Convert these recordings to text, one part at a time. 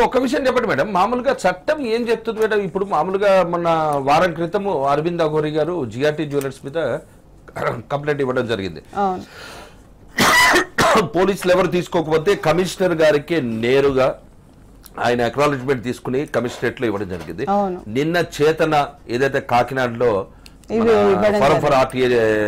ఒక్క విషయం చెప్పండి మేడం మామూలుగా చట్టం ఏం చెప్తుంది మేడం ఇప్పుడు మామూలుగా మొన్న వారం క్రితము అరవింద్ అఘోరి గారు జిఆర్టీ జ్యువెలర్స్ మీద కంప్లైంట్ ఇవ్వడం జరిగింది అవును పోలీసులు ఎవరు తీసుకోకపోతే కమిషనర్ గారికి నేరుగా ఆయన అక్నాలజ్మెంట్ తీసుకుని కమిషనరేట్ లో ఇవ్వడం జరిగింది అవును. నిన్న చేతన ఏదైతే కాకినాడలో ఇవి ఇవ్వడం ఫరం ఫర్ ఆర్టీఏ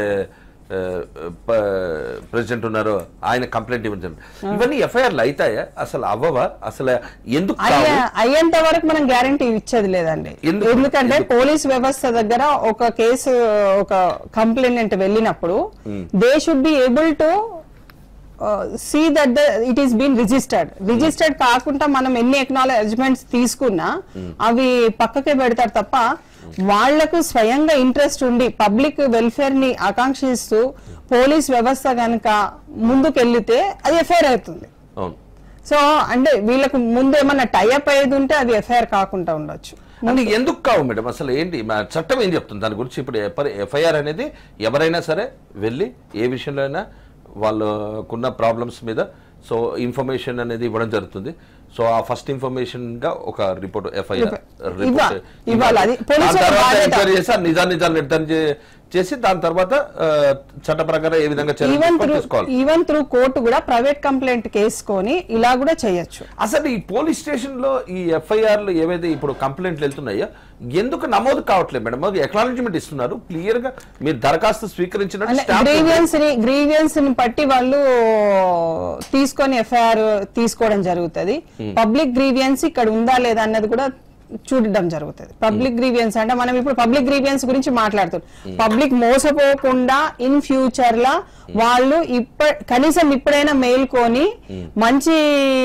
ప్రెసిడెంట్ ఉన్నారో ఆయన కంప్లైంట్ ఇవ్వడం జరిగింది ఇవన్నీ ఎఫ్ఐఆర్లు అవుతాయా అసలు అవ్వవా అసలు ఎందుకు కావు? అయ్యే అయ్యేంత వరకు మనం గ్యారంటీ ఇచ్చేది లేదండి ఎందుకు? ఎందుకంటే పోలీస్ వ్యవస్థ దగ్గర ఒక కేసు ఒక కంప్లైంట్ వెళ్ళినప్పుడు they should be able to see that the it is been registered registered కాకుండా మనం ఎన్ని ఎక్నాలజ్మెంట్స్ తీసుకున్నా అవి పక్కకే పెడతారు తప్ప వాళ్లకు స్వయంగా ఇంట్రెస్ట్ ఉండి పబ్లిక్ వెల్ఫేర్ ని ఆకాంక్షిస్తూ పోలీస్ వ్యవస్థ గనక ముందుకెళ్లితే అది ఎఫ్ఐఆర్ అవుతుంది అవును సో అంటే వీళ్ళకు ముందు ఏమన్నా టైఅప్ అయ్యేది ఉంటే అది ఎఫ్ఐఆర్ కాకుండా ఉండొచ్చు అంటే ఎందుకు కావు మేడం అసలు ఏంటి మా చట్టం ఏం చెప్తుంది దాని గురించి ఇప్పుడు ఎఫ్ఐఆర్ అనేది ఎవరైనా సరే వెళ్ళి ఏ విషయంలో అయినా వాళ్ళకున్న ప్రాబ్లమ్స్ మీద సో ఇన్ఫర్మేషన్ అనేది ఇవ్వడం జరుగుతుంది సో ఆ ఫస్ట్ ఇన్ఫర్మేషన్ గా ఒక రిపోర్ట్ ఎఫ్ఐఆర్ ఇవ్వ- ఇవ్వాలి. అది పోలీసుల తర్వాత బాధ్యత. ఎంక్వైరీ చేసి ఆ నిజా నిజాలు నిర్ధారణ చే- చేసి దాని తర్వాత ఆ, చట్ట ప్రకారం ఏ విధంగా చర్యలు ఈవెన్ త్రూ తీసుకోవాలో తీసుకోవాలి ఈవెన్ త్రూ కోర్టు కూడా ప్రైవేట్ కంప్లైంట్ కేసుకొని ఇలా కూడా చేయొచ్చు అసలు ఈ పోలీస్ స్టేషన్ లో ఈ ఎఫ్ఐఆర్లు ఏవైతే ఇప్పుడు కంప్లైంట్లు వెళ్తున్నాయో ఎందుకు నమోదు కావట్లేదు మేడం మాకు ఎక్నాలజ్మెంట్ ఇస్తున్నారు క్లియర్ గా మీరు దరఖాస్తు స్వీకరించినట్టు stamp ఉంది. గ్రీవియన్స్ ని గ్రీవియన్స్ ని బట్టి వాళ్ళు తీసుకొని ఎఫ్ఐఆర్ తీసుకోవడం జరుగుతుంది పబ్లిక్ గ్రీవియన్స్ ఇక్కడ ఉందా లేదా అన్నది కూడా చూడడం జరుగుతుంది పబ్లిక్ గ్రీవియన్స్ అంటే మనం ఇప్పుడు పబ్లిక్ గ్రీవియన్స్ గురించి మాట్లాడుతున్నాం పబ్లిక్ మోసపోకుండా ఇన్ ఫ్యూచర్ లా వాళ్ళు ఇప్ప కనీసం ఇప్పుడైనా మేల్కొని మంచి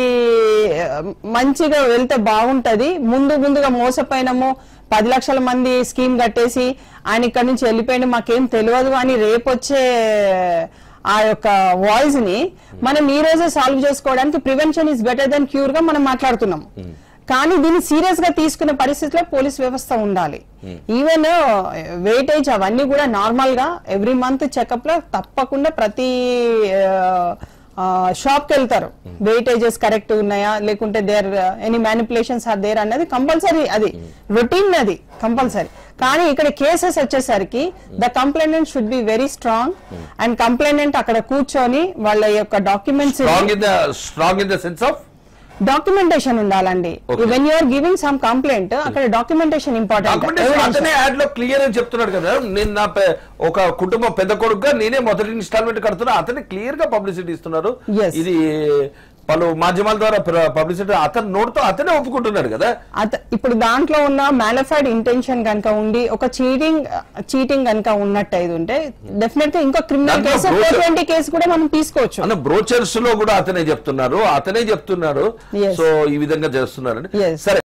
మంచిగా వెళ్తే బాగుంటది ముందు ముందుగా మోసపోయినాము పది లక్షల మంది స్కీమ్ కట్టేసి ఆయన ఇక్కడ నుంచి వెళ్ళిపోయింది మాకేం తెలియదు అని రేపొచ్చే ఆ యొక్క వాయిస్ ని మనం ఈ రోజే సాల్వ్ చేసుకోవడానికి prevention is better than cure గా మనం మాట్లాడుతున్నాం కానీ దీన్ని సీరియస్ గా తీసుకునే పరిస్థితిలో పోలీస్ వ్యవస్థ ఉండాలి ఈవెన్ వెయిటేజ్ అవన్నీ కూడా నార్మల్ గా ఎవ్రీ మంత్ చెకప్ లో తప్పకుండా ప్రతి షాప్ కి వెళ్తారు వెయిటేజెస్ కరెక్ట్ ఉన్నాయా లేకుంటే there any manipulations are there అన్నది కంపల్సరీ అది రొటీన్ అది కంపల్సరీ కానీ ఇక్కడ కేసెస్ వచ్చేసరికి the complainant should be very strong and complainant అక్కడ కూర్చొని వాళ్ళ యొక్క documents strong in the strong in the sense of documentation ఉండాలండి Okay. When you are giving some complaint అక్కడ డాక్యుమెంటేషన్ ఇంపార్టెంట్ డాక్యుమెంటేషన్ అతనే యాడ్ లో క్లియర్ అని చెప్తున్నాడు కదా నేను నా పె- ఒక కుటుంబం పెద్ద కొడుకుగా నేనే మొదటి ఇన్స్టాల్మెంట్ కడుతున్నా అతనే క్లియర్ గా పబ్లిసిటీ ఇస్తున్నారు Yes. ఇది పలు మాధ్యమాల ద్వారా పబ్లిసిటీ అతను నోటితో అతనే ఒప్పుకుంటున్నాడు కదా అత- ఇప్పుడు దాంట్లో ఉన్న మ్యాలిఫైడ్ ఇంటెన్షన్ కనుక ఉండి ఒక చీటింగ్ చీటింగ్ కనుక ఉన్నట్టయితే ఉంటే డెఫినెట్ గా ఇంకో క్రిమినల్ దాంట్లో case brochure- four twenty case కూడా మనం తీసుకోవచ్చు అన్న బ్రోచర్స్ లో కూడా అతనే చెప్తున్నారు అతనే చెప్తున్నారు Yes. సో ఈ విధంగా చేస్తున్నారని Yes. సరే